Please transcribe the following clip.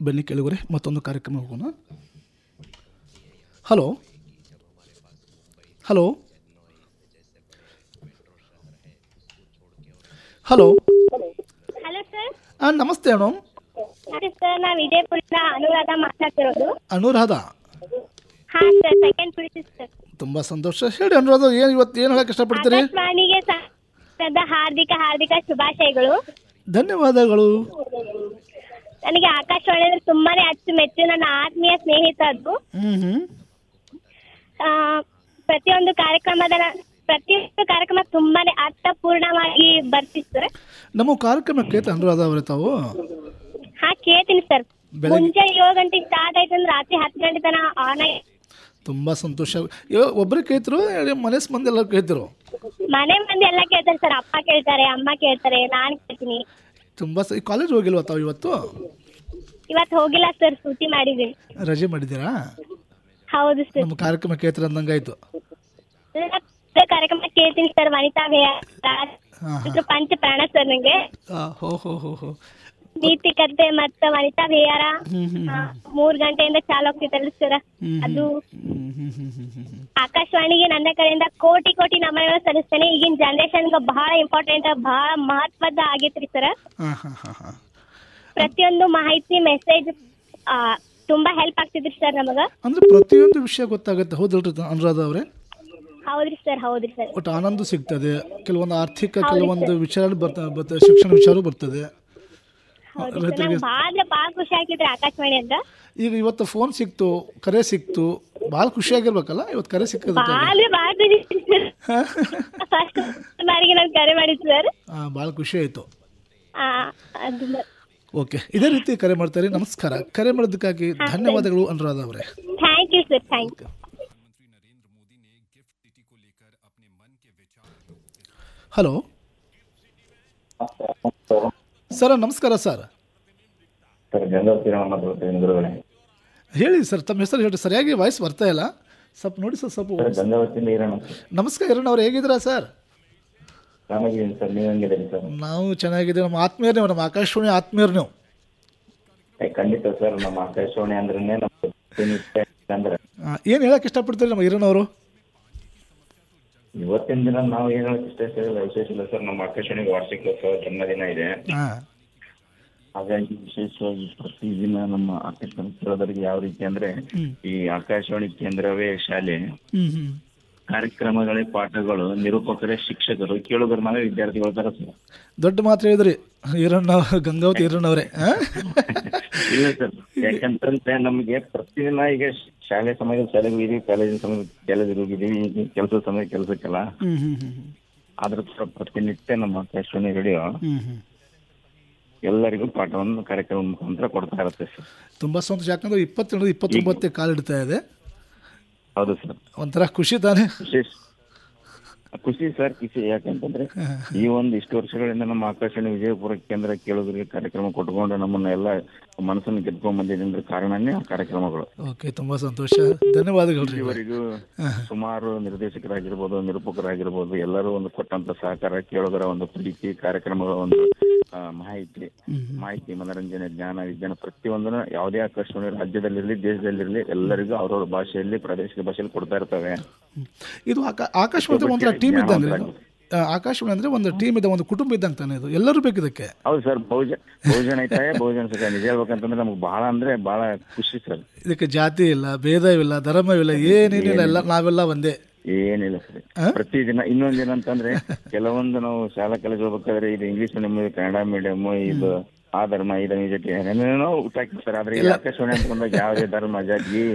ಬನ್ನಿ ಕೆಳಗರೆ ಮತ್ತೊಂದು ಕಾರ್ಯಕ್ರಮ ಹೋಗೋಣ hello hello hello hello sir ಹಾಂ ನಮಸ್ತೆ ಅಣ್ಣ ಅದೇ ಸರ್ ನಾವು ವಿಜಯಪುರದ ಅನುರಾಧ ಮಾತಾಡ್ತಿರೋದು ಅನುರಾಧ ಹಾ ಸರ್ ಸೆಕೆಂಡ್ ಪಿ ಸರ್ ತುಂಬ ಸಂತೋಷ ಹೇಳಿ ಅನುರಾಧ ಏನು ಇವತ್ತು ಏನು ಹೇಳಕ್ಕೆ ಇಷ್ಟಪಡ್ತೀರಿ ಆಕಾಶವಾಣಿಗೆ ಸದ ಹಾರ್ದಿಕ ಹಾರ್ದಿಕ ಶುಭಾಶಯಗಳು ಧನ್ಯವಾದಗಳು ನನಗೆ ಆಕಾಶವಾಣಿ ಅಂದ್ರೆ ತುಂಬಾನೇ ಅಚ್ಚುಮೆಚ್ಚು ನನ್ನ ಆತ್ಮೀಯ ಸ್ನೇಹಿತ ಅದು ಹ್ಞೂ ಹ್ಞೂ ಆ, ಪ್ರತಿಯೊಂದು ಕಾರ್ಯಕ್ರಮದ ಪ್ರತಿಯೊಂದು ಕಾರ್ಯಕ್ರಮ ತುಂಬಾನೇ ಅರ್ಥಪೂರ್ಣವಾಗಿ ಬರ್ತಿತ್ತು ಸರ್ ನಮ್ಮ ಕಾರ್ಯಕ್ರಮ ಕೇತ ಅನುರಾಧ ಅವರೇ ತಾವು ಹಾ ಕೇಳ್ತೀನಿ ಸರ್ ಬೆಳಗ್ಗೆ- ಮುಂಜಾನೆ ಏಳು ಗಂಟೆಗೆ ಸ್ಟಾರ್ಟ್ ಆಯ್ತು ಅಂದ್ರೆ ರಾತ್ರಿ ಹತ್ತು ಗಂಟೆ ತನಕ ಆನ್ ಆಗಿ ತುಂಬ ಸಂತೋಷ ಇವಾಗ ಒಬ್ಬರೇ ಕೇಳ್ತಿರೋ ಹೇಳಿ ಮನೆ ಮಂದಿ ಎಲ್ಲ ಕೇಳ್ತಿರೋ ಮನೆ ಮಂದಿ ಎಲ್ಲ ಕೇಳ್ತಾರೆ ಸರ್ ಅಪ್ಪ ಕೇಳ್ತಾರೆ ಅಮ್ಮ ಕೇಳ್ತಾರೆ ನಾನ್ ಕೇಳ್ತೀನಿ ತುಂಬ ಸ ಕಾಲೇಜ್ ಹೋಗಿಲ್ವಾ ತಾವು ಇವತ್ತು ಇವತ್ತು ಹೋಗಿಲ್ಲ ಸರ್ ಸೂಟಿ ಮಾಡಿದೀನಿ ರಜೆ ಮಾಡಿದ್ದೀರಾ ಹೌದು ಸರ್ ನಮ್ಮ ಕಾರ್ಯಕ್ರಮ ಕೇಳ್ತೀರ ಅಂದಂಗಾಯ್ತು ಎಲ್ಲ ಕಾರ್ಯಕ್ರಮ ಕೇಳ್ತೀನಿ ಸರ್ ವನಿತಾ ಭಯ ಹಾಂ ಇದ್ರ ಪಂಚ ಪ್ರಾಣ ಸರ್ ನಂಗೆ ಹಾಂ ಹೋ ಹೋ ಹೋ ಹೋ ನೀತಿ ಕತೆ ಮತ್ತ ವನಿತಾ ವಿಹಾರ ಹ್ಮ್ ಹ್ಮ್ ಆ, ಮೂರ್ ಗಂಟೆಯಿಂದ ಚಾಲು ಆಗ್ತಿತ್ತಲ್ಲ ಸರ್ ಹ್ಮ್ ಅದು ಹ್ಮ್ ಹ್ಮ್ ಹ್ಮ್ ಹ್ಮ್ ಹ್ಮ್ ಹ್ಮ್ ಆಕಾಶವಾಣಿಗೆ ನನ್ನ ಕಡೆಯಿಂದ ಕೋಟಿ ಕೋಟಿ ನಮನಗಳು ಸಲ್ಲಿಸ್ತೇನೆ ಈಗಿನ ಜನರೇಷನ್ಗೆ ಬಹಳ ಇಂಪಾರ್ಟೆಂಟ್ ಬಹಳ ಮಹತ್ವದ ಆಗೈತ್ರಿ ಸರ್ ಹಾಂ ಹಾಂ ಹಾಂ ಹಾಂ ಪ್ರತಿಯೊಂದು ಮಾಹಿತಿ ಮೆಸೇಜ್ ತುಂಬಾ ಹೆಲ್ಪ್ ಆಗ್ತಿದ್ರಿ ಸರ್ ನಮಗ ಅಂದ್ರೆ ಪ್ರತಿಯೊಂದು ವಿಷಯ ಗೊತ್ತಾಗುತ್ತೆ ಹೌದಲ್ರಿ ಅನುರಾಧ ಅವರೇ ಹೌದ್ರಿ ಸರ್ ಹೌದ್ರಿ ಸರ್ ಒಟ್ಟು ಆನಂದ ಸಿಗ್ತದೆ ಕೆಲವೊಂದು ಆರ್ಥಿಕ ಕೆಲವೊಂದು ವಿಚಾರ ಬರ್ತದೆ ಬರ್ತದೆ ಶಿಕ್ಷಣ ವಿಚಾರ ಬರ್ತದೆ ಹೌದ್ರಿ ಸರ್ ರೈತರಿಗೆ ನಂಗೆ ಭಾಳ ಅಂದ್ರೆ ಭಾಳ ಖುಷಿ ಆಗ್ತಿದ್ರಿ ಆಕಾಶವಾಣಿ ಅಂತ ಈಗ ಇವತ್ತು ಫೋನ್ ಸಿಕ್ತು ಕರೆ ಸಿಕ್ತು ಭಾಳ ಖುಷಿಯಾಗಿರ್ಬೇಕಲ್ಲ ಇವತ್ತು ಕರೆ ಸಿಕ್ಕದಕ್ಕೆ ಭಾಳ ಅಂದ್ರೆ ಭಾಳ ಖುಷಿ ಫಸ್ಟ್ ಬಾರಿಗೆ ನಾನು ಕರೆ ಮಾಡಿದ್ದು ಸರ್ ಹಾಂ ಭಾಳ ಖುಷಿ ಆಯಿತು ಆ, ಅದು ಓಕೆ ಇದೇ ರೀತಿ ಕರೆ ಮಾಡ್ತಾರೆ ನಮಸ್ಕಾರ ಕರೆ ಮಾಡೋದಕ್ಕಾಗಿ ಧನ್ಯವಾದಗಳು ಅನುರಾಧ ಅವರೇ thank you sir thank you hello sir ನಮಸ್ಕಾರ ಸರ್ ಸರ್ ಗಂಗಾವತಿ ಮಾತಾಡ್ತೀನಿ ಇಂದ್ರಗಡೆ ಹೇಳಿ ಸರ್ ತಮ್ಮ ಹೆಸರು ಹೇಳಿ ಸರಿಯಾಗಿ ವಾಯ್ಸ್ ಬರ್ತಾ ಇಲ್ಲ ಸ್ವಲ್ಪ ನೋಡಿ ಸರ್ ಸ್ವಲ್ಪ ಸರ್ ಗಂಗಾವತಿಯಿಂದ ಇರೋಣ ನಮಸ್ಕಾರ ಇರೋಣ ಅವ್ರು ಹೇಗಿದ್ದೀರಾ ಸರ್ ಚೆನ್ನಾಗಿದ್ದೀನಿ ಸರ್ ನೀವು ಹೆಂಗಿದ್ದೀರಿ ಸರ್ ನಾವು ಚೆನ್ನಾಗಿದ್ದೀವಿ ನಮ್ಮ ಆತ್ಮೀಯರು ನೀವು ನಮ್ಮ ಆಕಾಶವಾಣಿ ಆತ್ಮೀಯರು ನೀವು ಏ, ಖಂಡಿತ ಸರ್ ನಮ್ಮ ಆಕಾಶವಾಣಿ ಅಂದ್ರೆ ನಮ್ಮ ಪ್ರತಿನಿತ್ಯ ಅಂದ್ರೆ ಏನು ಹೇಳಕ್ಕೆ ಇಷ್ಟಪಡ್ತೀರಿ ನಮ್ಮ ಹಿರಣ್ಣವರು ಇವತ್ತಿನ ದಿನ ನಾವು ಏನು ಹೇಳಕ್ ಇಷ್ಟ ಇಲ್ಲ ವಿಶೇಷ ಇಲ್ಲ ಸರ್ ನಮ್ಮ ಆಕಾಶವಾಣಿಗೆ ವಾರ್ಷಿಕೋತ್ಸವ ಜನ್ಮದಿನ ಇದೆ ಹಾಂ ಹಾಗಾಗಿ ವಿಶೇಷವಾಗಿ ಪ್ರತಿದಿನ ನಮ್ಮ ಆಕಾಶವಾಣಿ ಕೇಳೋದರಿಗೆ ಯಾವ ರೀತಿ ಅಂದ್ರೆ ಈ ಆಕಾಶವಾಣಿ ಕೇಂದ್ರವೇ ಶಾಲೆ ಹ್ಞೂ ಹ್ಞೂ ಕಾರ್ಯಕ್ರಮಗಳೇ ಪಾಠಗಳು ನಿರೂಪಕರೇ ಶಿಕ್ಷಕರು ಕೇಳುಗರ ನಾವೇ ವಿದ್ಯಾರ್ಥಿಗಳ ತರ ಸರ್ ದೊಡ್ಡ ಮಾತು ಹೇಳಿದ್ರಿ ಹಿರಣ್ಣ ಗಂಗಾವತಿ ಹಿರಣ್ಣವರೇ ಹಾಂ ಇಲ್ಲ ಸರ್ ಯಾಕಂತಂದ್ರೆ ನಮಗೆ ಪ್ರತಿದಿನ ಈಗ ಶಾಲೆ ಸಮಯದ ಶಾಲೆಗೆ ಹೋಗಿದೀವಿ ಕಾಲೇಜಿನ ಸಮಯ ಕಾಲೇಜಿಗೆ ಹೋಗಿದೀವಿ ಈಗ ಕೆಲಸದ ಸಮಯ ಕೆಲಸಕ್ಕೆಲ್ಲ ಹ್ಞೂ ಹ್ಞೂ ಹ್ಞೂ ಆದ್ರ ತರ ಪ್ರತಿನಿತ್ಯ ನಮ್ಮ ಆಕಾಶವಾಣಿ ರೇಡಿಯೋ ಹ್ಞೂ ಹ್ಞೂ ಎಲ್ಲರಿಗೂ ಪಾಠವನ್ನು ಕಾರ್ಯಕ್ರಮ ಮುಖಾಂತರ ಕೊಡ್ತಾ ಇರುತ್ತೆ ಸರ್ ತುಂಬ ಸಂತೋಷ ಯಾಕಂದ್ರೆ ಇಪ್ಪತ್ತೆರಡು ಇಪ್ಪತ್ತೊಂಬತ್ತೇ ಕಾಲಿಡ್ತಾ ಇದೆ ಹೌದು ಸರ್ ಒಂಥರ ಖುಷಿ ತಾನೇ ವಿಶೇಷ ಖುಷಿ ಸರ್ ಖುಷಿ ಯಾಕಂತಂದ್ರೆ ಈ ಒಂದು ಇಷ್ಟು ವರ್ಷಗಳಿಂದ ನಮ್ಮ ಆಕಾಶವಾಣಿ ವಿಜಯಪುರ ಕೇಂದ್ರ ಕೇಳೋದ್ರಿಗೆ ಕಾರ್ಯಕ್ರಮ ಕೊಟ್ಕೊಂಡು ನಮ್ಮನ್ನ ಎಲ್ಲ ಮನಸ್ಸನ್ನು ಗೆದ್ಕೊಂಡ್ ಬಂದಿದೆ ಅಂದ್ರೆ ಕಾರಣನೇ ಆ ಕಾರ್ಯಕ್ರಮಗಳು ಓಕೆ ತುಂಬ ಸಂತೋಷ ಧನ್ಯವಾದಗಳು ರೀ ಇದುವರೆಗೂ ಸುಮಾರು ನಿರ್ದೇಶಕರಾಗಿರ್ಬೋದು ನಿರೂಪಕರಾಗಿರ್ಬೋದು ಎಲ್ಲರೂ ಒಂದು ಕೊಟ್ಟಂತ ಸಹಕಾರ ಕೇಳೋದರ ಒಂದು ಪ್ರೀತಿ ಕಾರ್ಯಕ್ರಮಗಳ ಒಂದು ಆ, ಮಾಹಿತಿ ಮಾಹಿತಿ ಮನರಂಜನೆ ಜ್ಞಾನ ವಿಜ್ಞಾನ ಪ್ರತಿಯೊಂದನ್ನು ಯಾವುದೇ ಆಕಾಶವಾಣಿ ರಾಜ್ಯದಲ್ಲಿರಲಿ ದೇಶದಲ್ಲಿರಲಿ ಎಲ್ಲರಿಗೂ ಅವ್ರವ್ರ ಭಾಷೆಯಲ್ಲಿ ಪ್ರಾದೇಶಿಕ ಭಾಷೆಯಲ್ಲಿ ಕೊಡ್ತಾ ಇರ್ತವೆ ಹ್ಮ್. ಇದು ಆಕಾ ಆಕಾಶವಾಣಿ ಒಂಥರ ಟೀಮ್ ಇದ್ದಂಗೆ ರೀ. ಆ, ಆಕಾಶವಾಣಿ ಅಂದ್ರೆ ಒಂದು ಟೀಮ್ ಇದೆ ಒಂದು ಕುಟುಂಬ ಇದ್ದಂಗೆ ತಾನೇ ಇದು ಎಲ್ಲರೂ ಬೇಕು ಇದಕ್ಕೆ ಹೌದು ಸರ್ ಬಹುಜನ ಬಹುಜನ ಐತಾಯ ಬಹುಜನ ಸುಖ ನಿಜ ಹೇಳ್ಬೇಕಂತಂದ್ರೆ ನಮ್ಗೆ ಬಹಳ ಅಂದ್ರೆ ಬಹಳ ಖುಷಿ ಸರ್ ಇದಕ್ಕೆ ಜಾತಿ ಇಲ್ಲ ಭೇದವಿಲ್ಲ ಧರ್ಮವಿಲ್ಲ ಏನೇನಿಲ್ಲ ಎಲ್ಲ ನಾವೆಲ್ಲ ಒಂದೇ ಏನಿಲ್ಲ ಸರ್ ಪ್ರತಿದಿನ ಇನ್ನೊಂದ್ ಏನಂತಂದ್ರೆ ಕೆಲವೊಂದು ನಾವು ಶಾಲಾ ಕಾಲೇಜ್ ಹೋಗ್ಬೇಕಾದ್ರೆ ಇದು ಇಂಗ್ಲಿಷ್ ಮೀಡಿಯಂ ಕನ್ನಡ ಮೀಡಿಯಂ ಇದು ಆ ಧರ್ಮ ಈ ಧರ್ಮ ಈ ಜಾತಿ ಏನೇನೋ ಊಟ ಹಾಕಿರ್ತಾರೆ ಆದ್ರೆ ಈ ಆಕಾಶವಾಣಿ ಅಂತ ಬಂದಾಗ ಯಾವುದೇ ಧರ್ಮ ಜಾತಿ